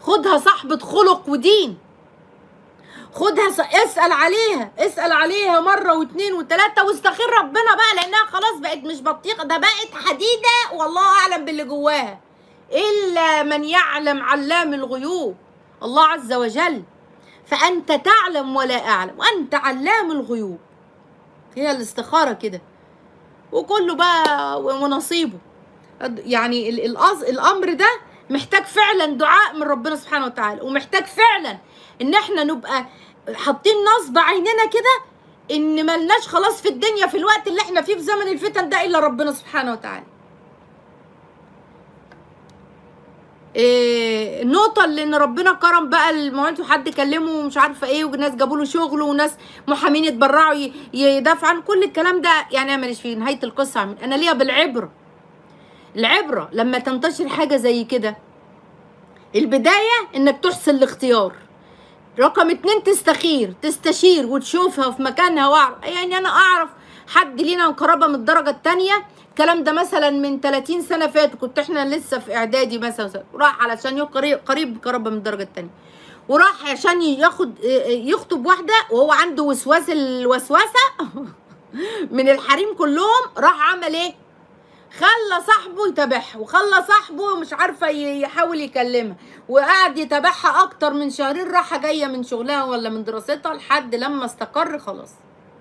خدها صاحبة خلق ودين خدها س... اسأل عليها اسأل عليها مرة واتنين وتلاتة واستخير ربنا بقى لأنها خلاص بقت مش بطيخة ده بقت حديدة والله أعلم باللي جواها إلا من يعلم علام الغيوب الله عز وجل فأنت تعلم ولا أعلم وأنت علام الغيوب هي الاستخارة كده وكله بقى ونصيبه يعني ال- الأز- الأمر ده محتاج فعلا دعاء من ربنا سبحانه وتعالى ومحتاج فعلا ان احنا نبقى حاطين نصب عيننا كده ان ملناش خلاص في الدنيا في الوقت اللي احنا فيه في زمن الفتن ده الا ربنا سبحانه وتعالى إيه النقطة اللي ان ربنا كرم بقى الموالد وحد كلمه ومش عارفة ايه وناس جابوا له شغل وناس محامين اتبرعوا ي- يدافعوا عن كل الكلام ده يعني انا ماليش فيه نهاية القصة عمل. انا ليا بالعبرة العبرة لما تنتشر حاجة زي كده البداية انك تحسن الاختيار رقم اتنين تستخير تستشير وتشوفها في مكانها واعرف يعني انا اعرف حد لينا قرابه من الدرجه التانية الكلام ده مثلا من 30 سنه فاتوا كنت احنا لسه في اعدادي مثلا راح علشان يو- قريب قريب قرابه من الدرجه التانية وراح عشان ياخد يخطب واحده وهو عنده وسواس الوسوسه من الحريم كلهم راح عمل ايه خلى صاحبه يتابعها وخلى صاحبه مش عارفه ي- يحاول يكلمها وقعد يتابعها اكتر من شهرين راحه جايه من شغلها ولا من دراستها لحد لما استقر خلاص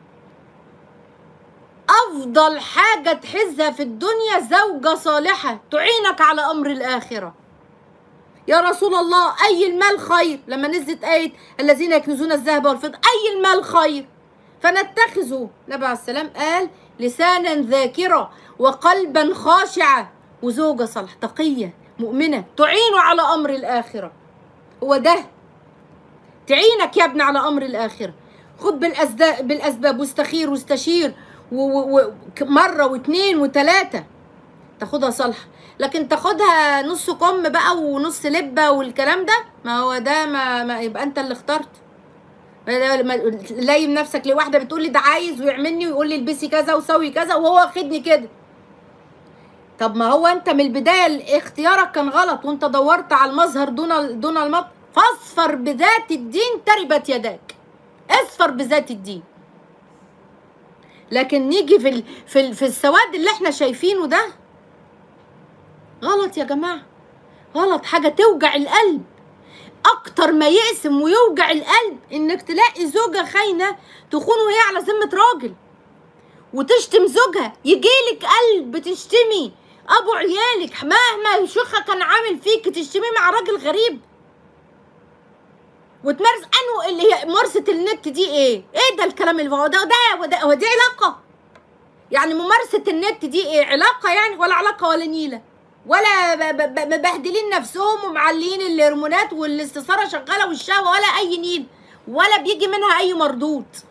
افضل حاجه تحزها في الدنيا زوجه صالحه تعينك على امر الاخره يا رسول الله اي المال خير لما نزلت ايه الذين يكنزون الذهب والفضه اي المال خير فنتخذه النبي عليه السلام قال لسانا ذاكرا وقلبا خاشعا وزوجة صالحة تقية مؤمنة تعين على أمر الآخرة هو ده تعينك يا ابني على أمر الآخرة خد بالأسباب, بالأسباب واستخير واستشير و- و- و- مرة واثنين وثلاثة تاخدها صالحة لكن تاخدها نص كم بقى ونص لبة والكلام ده ما هو ده ما, ما يبقى انت اللي اخترت ما- ما- لايم نفسك لواحده بتقول لي ده عايز ويعملني ويقول لي البسي كذا وسوي كذا وهو واخدني كده طب ما هو انت من البدايه اختيارك كان غلط وانت دورت على المظهر دون دون المط فاصفر بذات الدين تربت يداك اصفر بذات الدين لكن نيجي في ال... في ال... في السواد اللي احنا شايفينه ده غلط يا جماعه غلط حاجه توجع القلب اكتر ما يقسم ويوجع القلب انك تلاقي زوجة خاينة تخون وهي على ذمة راجل وتشتم زوجها يجيلك قلب تشتمي ابو عيالك مهما شيخها كان عامل فيك تشتمي مع راجل غريب وتمارس انو اللي هي ممارسة النت دي ايه؟ ايه ده الكلام اللي هو ده ده وده هو دي علاقة؟ يعني ممارسة النت دي ايه؟ علاقة يعني ولا علاقة ولا نيلة؟ ولا ب- ب- ب- مبهدلين نفسهم ومعلين الهرمونات والاستثاره شغاله والشهوه ولا اي نيل ولا بيجي منها اي مردود